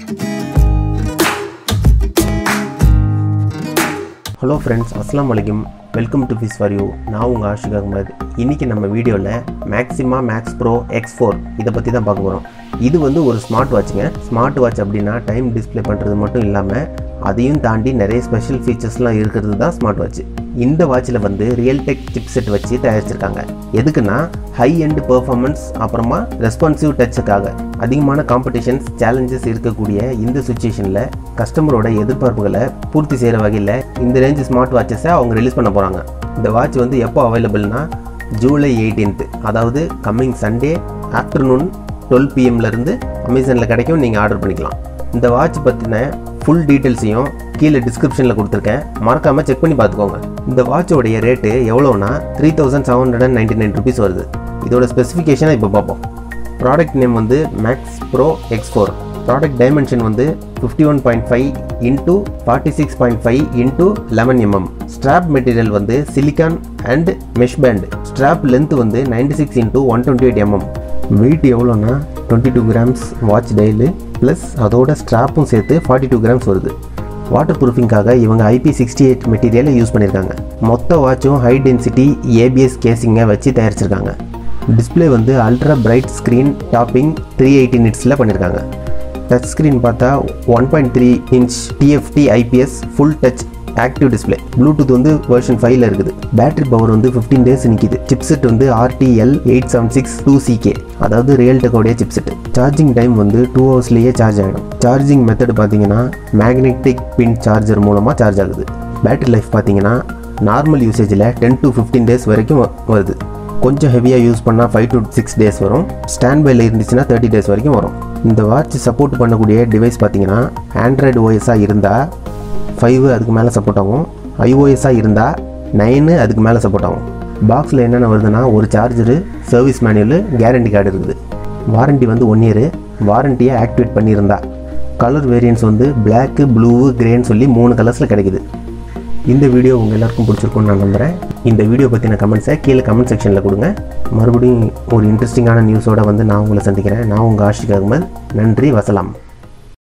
hello friends அஸ்லாம் வலைக்கும் welcome to fix for you நான் உங்கள் ஆஷிக் அகமது இன்றைக்கி நம்ம வீடியோவில் Maxima Max bro X four இதை பற்றி தான் பார்க்க போகிறோம் இது வந்து ஒரு ஸ்மார்ட் வாட்சுங்க ஸ்மார்ட் வாட்ச் அப்படின்னா டைம் டிஸ்ப்ளே பண்ணுறது மட்டும் இல்லாமல் அதையும் தாண்டி நிறைய ஸ்பெஷல் ஃபீச்சர்ஸ்லாம் இருக்கிறது தான் ஸ்மார்ட் வாட்ச் இந்த வாட்சில் வந்து ரியல் டெக் சிப்செட் வச்சு தயாரிச்சிருக்காங்க எதுக்குன்னா ஹை எண்ட் பெர்ஃபார்மன்ஸ் அப்புறமா ரெஸ்பான்சிவ் டச்சுக்காக அதிகமான காம்படிஷன்ஸ் சேலஞ்சஸ் இருக்கக்கூடிய இந்த சுச்சுவேஷனில் கஸ்டமரோட எதிர்பார்ப்புகளை பூர்த்தி செய்கிற வகையில் இந்த ரேஞ்ச் ஸ்மார்ட் வாட்சஸை அவங்க ரிலீஸ் பண்ண போகிறாங்க இந்த வாட்ச் வந்து எப்போ அவைலபிள்னா ஜூலை எயிட்டீன்த்து அதாவது கம்மிங் சண்டே ஆஃப்டர்நூன் டுவெல் பிஎம்லேருந்து அமேசானில் கிடைக்கும் நீங்கள் ஆர்டர் பண்ணிக்கலாம் இந்த வாட்ச் பற்றின ஃபுல் டீட்டெயில்ஸையும் கீழே டிஸ்கிரிப்ஷனில் கொடுத்துருக்கேன் மறக்காமல் செக் பண்ணி பார்த்துக்கோங்க இந்த வாட்சோடைய ரேட்டு எவ்வளோனா three thousand seven hundred and ninety nine rupees வருது இதோட ஸ்பெசிஃபிகேஷனை இப்போ பார்ப்போம் ப்ராடக்ட் நேம் வந்து max bro X four product dimension வந்து fifty one point five into forty six point five into eleven mm strap material வந்து silicon and mesh band strap length வந்து ninety six into one twenty eight mm weight எவ்வளோனா twenty two grams watch டெய்லு plus அதோட ஸ்ட்ராப்பும் சேர்த்து forty two grams வருது water ப்ரூஃபிங்காக இவங்க ஐபி சிக்ஸ்டி எயிட் மெட்டீரியலை யூஸ் பண்ணியிருக்காங்க மொத்த வாட்சும் ஹை டென்சிட்டி ஏபிஎஸ் கேசிங்கை வச்சு தயாரிச்சிருக்காங்க டிஸ்பிளே வந்து ultra bright screen topping three eighty நிட்ஸில் பண்ணியிருக்காங்க டச் ஸ்க்ரீன் பார்த்தா one point three inch TFT IPS full touch active display bluetooth வந்து வெர்ஷன் ஃபைவ்ல இருக்குது பேட்டரி பவர் வந்து ஃபிஃப்டீன் டேஸ் நிற்கிது சிப்செட் வந்து RTL eight seven six two CK அதாவது ரியல் டெக்கோடைய சிப்செட் சார்ஜிங் டைம் வந்து டூ ஹவர்ஸ்லேயே சார்ஜ் ஆகிடும் சார்ஜிங் மெத்தட் பார்த்தீங்கன்னா மேக்னெட்டிக் பின் சார்ஜர் மூலமாக சார்ஜ் ஆகுது பேட்டரி லைஃப் பார்த்தீங்கன்னா நார்மல் யூசேஜில் டென் டு ஃபிஃப்டீன் டேஸ் வரைக்கும் வ- வருது கொஞ்சம் ஹெவியாக யூஸ் பண்ணால் ஃபைவ் டு சிக்ஸ் டேஸ் வரும் ஸ்டாண்ட் பைல இருந்துச்சுன்னா தேர்ட்டி டேஸ் வரைக்கும் வரும் இந்த வாட்ச் சப்போர்ட் பண்ணக்கூடிய டிவைஸ் பார்த்தீங்கன்னா ஆண்ட்ராய்டு ஓஎஸ்ஸாக இருந்தால் ஃபைவ் அதுக்கு மேலே சப்போர்ட் ஆகும் ஐஓஎஸ்ஸாக இருந்தால் நைனு அதுக்கு மேலே சப்போர்ட் ஆகும் பாக்ஸில் என்னென்ன வருதுன்னா ஒரு charger service manual guarantee card இருக்குது வாரண்டி வந்து ஒன் இயரு வாரண்டியை ஆக்டிவேட் பண்ணியிருந்தா கலர் வேரியன்ஸ் வந்து பிளாக்கு ப்ளூ கிரேன்னு சொல்லி மூணு கலர்ஸில் கிடைக்குது இந்த வீடியோ உங்கள் எல்லாருக்கும் பிடிச்சிருக்கும்னு நான் நம்புகிறேன் இந்த வீடியோ பற்றின கமெண்ட்ஸை கீழே கமெண்ட் செக்ஷனில் கொடுங்க மறுபடியும் ஒரு இன்ட்ரெஸ்டிங்கான நியூஸோட வந்து நான் உங்களை சந்திக்கிறேன் நான் உங்கள் ஆஷிக் அகமது நன்றி வசலாம்